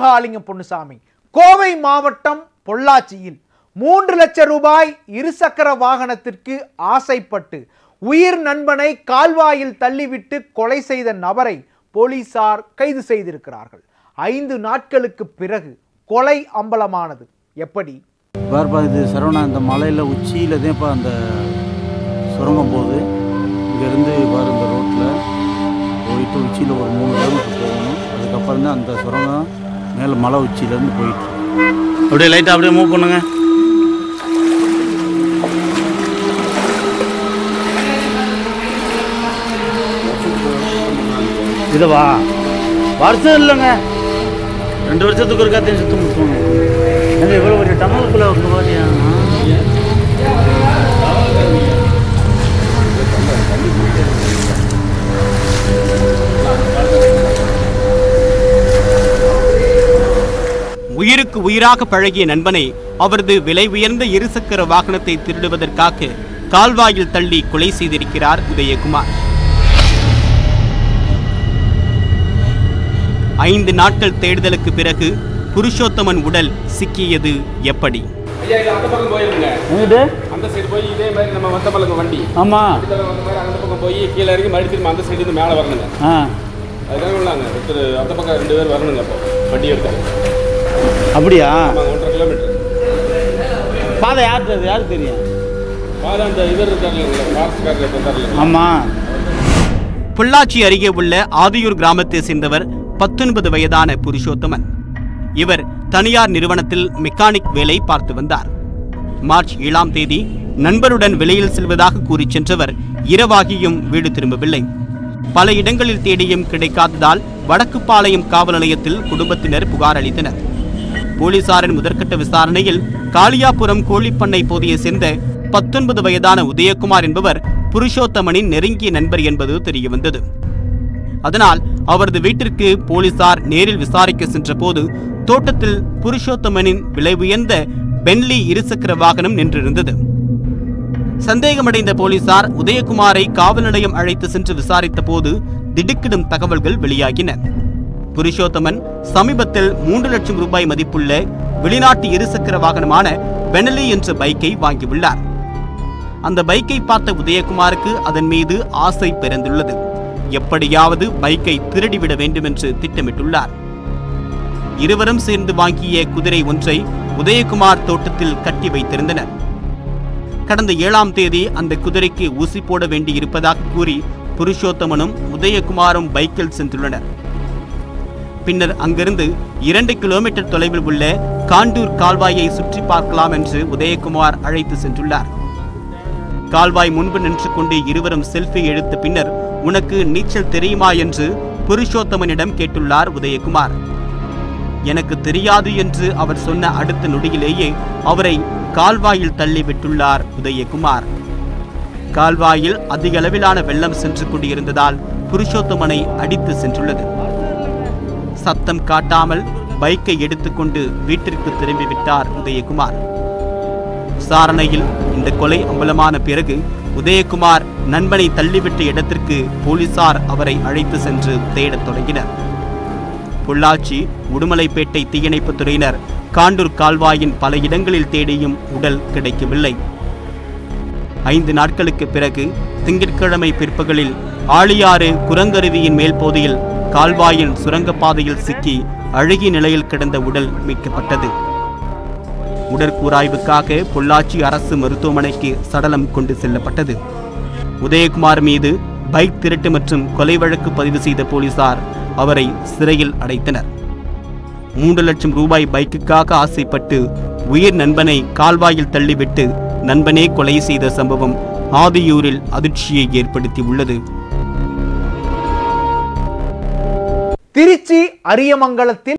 ராமமகாலிங்கம் பொன்னுசாமி கோவை மாவட்டம் பொள்ளாச்சியில் மூன்று லட்சம் ரூபாய் இருசக்கர வாகனத்திற்கு ஆசைப்பட்டு உயிர் நண்பனை கால்வாயில் தள்ளிவிட்டு கொலை செய்த நபரை போலீசார் கைது செய்திருக்கிறார்கள் ஐந்து நாட்களுக்கு பிறகு கொலை அம்பலமானது எப்படி பாருப்பா இது சரவணா இந்த மலையில் உச்சியில் தான் இப்போ அந்த சுரங்கம் போகுது இங்கேருந்து பாரு இந்த ரோட்டில் போயிட்டு உச்சியில் ஒரு மூணு கிலோமீட்டர் போகணும் அதுக்கப்புறம் தான் அந்த சுரங்கம் மேலே மலை உச்சியிலேருந்து போயிட்டு அப்படியே லைட்டாக அப்படியே மூவ் பண்ணுங்க இதுவா வருஷம் இல்லைங்க ரெண்டு வருஷத்துக்கு ஒரு காத்தையும் சுத்தம் முடிச்சுவாங்க ஏங்க இவ்வளோ ஒரு டனலுக்குள்ளே வந்து பாத்தியா உயிருக்கு உயிராக பழகிய நண்பனை அவரது விலை உயர்ந்த இருசக்கர வாகனத்தை திருடுவதற்காக கால்வாயில் தள்ளி கொலை செய்திருக்கிறார் உதயகுமார் ஐந்து நாட்கள் தேடுதலுக்கு பிறகு புருஷோத்தமன் உடல் சிக்கியது எப்படி ஐயா இது அந்த பக்கம் போயிருங்க எங்கிட்டு அந்த சைடு போய் இதே மாதிரி நம்ம வந்த பழக்கம் வண்டி ஆமாம் அடுத்த வந்த மாதிரி அந்த பக்கம் போய் கீழே இறங்கி மறுபடியும் திரும்ப அந்த சைடு இருந்து மேலே வரணுங்க ஆ அதுக்காக உள்ளாங்க ஒருத்தர் அந்த பக்கம் ரெண்டு பேர் வரணுங்க அப்போ வண்டி எடுத்து அப்படியா ஆமாங்க ஒன்றரை கிலோமீட்டர் பாதை யாருக்கு அது யாருக்கு தெரியும் பாதை அந்த இவர் இருக்காரு இல்லைங்களா ஃபாரஸ்ட்காரர் வந்தார் இல்லைங்களா ஆமாம் பொள்ளாச்சி அருகே உள்ள ஆதியூர் கிராமத்தை சேர்ந்தவர் பத்தொன்பது வயதான புருஷோத்தமன் இவர் தனியார் நிறுவனத்தில் மெக்கானிக் வேலை பார்த்து வந்தார் மார்ச் ஏழாம் தேதி நண்பருடன் வெளியில் செல்வதாக கூறி சென்றவர் இரவாகியும் வீடு திரும்பவில்லை பல இடங்களில் தேடியும் கிடைக்காததால் வடக்குப்பாளையம் காவல் நிலையத்தில் குடும்பத்தினர் புகார் அளித்தனர் போலீசாரின் முதற்கட்ட விசாரணையில் காளியாபுரம் கோழிப்பண்ணை பகுதியை சேர்ந்த பத்தொன்பது வயதான உதயகுமார் என்பவர் புருஷோத்தமனின் நெருங்கிய நண்பர் என்பது தெரியவந்தது அதனால் அவரது வீட்டிற்கு போலீசார் நேரில் விசாரிக்க சென்றபோது தோட்டத்தில் புருஷோத்தமனின் விலை உயர்ந்த பென்லி இருசக்கர வாகனம் நின்றிருந்தது சந்தேகமடைந்த போலீசார் உதயகுமாரை காவல் நிலையம் அழைத்து சென்று விசாரித்த போது திடுக்கிடும் தகவல்கள் வெளியாகின புருஷோத்தமன் சமீபத்தில் மூன்று லட்சம் ரூபாய் மதிப்புள்ள வெளிநாட்டு இருசக்கர வாகனமான பெனலி என்ற பைக்கை வாங்கியுள்ளார் அந்த பைக்கை பார்த்த உதயகுமாருக்கு அதன் மீது ஆசை பிறந்துள்ளது எப்படியாவது பைக்கை திருடிவிட வேண்டும் என்று திட்டமிட்டுள்ளார் இருவரும் சேர்ந்து வாங்கிய குதிரை ஒன்றை உதயகுமார் தோட்டத்தில் கட்டி வைத்திருந்தனர் கடந்த ஏழாம் தேதி அந்த குதிரைக்கு ஊசி போட வேண்டி இருப்பதாக கூறி புருஷோத்தமனும் உதயகுமாரும் பைக்கில் சென்றுள்ளனர் பின்னர் அங்கிருந்து இரண்டு கிலோமீட்டர் தொலைவில் உள்ள காண்டூர் கால்வாயை சுற்றி பார்க்கலாம் என்று உதயகுமார் அழைத்து சென்றுள்ளார் கால்வாய் முன்பு நின்று கொண்டு இருவரும் செல்ஃபி எடுத்த பின்னர் உனக்கு நீச்சல் தெரியுமா என்று புருஷோத்தமனிடம் கேட்டுள்ளார் உதயகுமார் எனக்கு தெரியாது என்று அவர் சொன்ன அடுத்த நொடியிலேயே அவரை கால்வாயில் தள்ளி விட்டுள்ளார் உதயகுமார் கால்வாயில் அதிக அளவிலான வெள்ளம் சென்று கொண்டிருந்ததால் புருஷோத்தமனை அடித்து சென்றுள்ளது சத்தம் காட்டாமல் பைக்கை எடுத்துக்கொண்டு வீட்டிற்கு திரும்பி விட்டார் உதயகுமார் விசாரணையில் இந்த கொலை அம்பலமான பிறகு உதயகுமார் நண்பனை தள்ளிவிட்ட இடத்திற்கு போலீசார் அவரை அழைத்து சென்று தேடத் தொடங்கினர் பொள்ளாச்சி உடுமலைப்பேட்டை தீயணைப்புத் துறையினர் காண்டூர் கால்வாயின் பல இடங்களில் தேடியும் உடல் கிடைக்கவில்லை ஐந்து நாட்களுக்கு பிறகு திங்கட்கிழமை பிற்பகலில் ஆழியாறு குரங்கருவியின் மேல் பகுதியில் கால்வாயின் சுரங்கப்பாதையில் சிக்கி அழுகிய நிலையில் கிடந்த உடல் மீட்கப்பட்டது உடற்கூராய்வுக்காக பொள்ளாச்சி அரசு மருத்துவமனைக்கு சடலம் கொண்டு செல்லப்பட்டது உதயகுமார் மீது பைக் திருட்டு மற்றும் கொலை வழக்கு பதிவு செய்த போலீசார் அவரை சிறையில் அடைத்தனர் மூன்று லட்சம் ரூபாய் பைக்குக்காக ஆசைப்பட்டு உயிர் நண்பனை கால்வாயில் தள்ளிவிட்டு நண்பனே கொலை செய்த சம்பவம் ஆதியூரில் அதிர்ச்சியை ஏற்படுத்தி உள்ளது திருச்சி அரியமங்கலத்தில்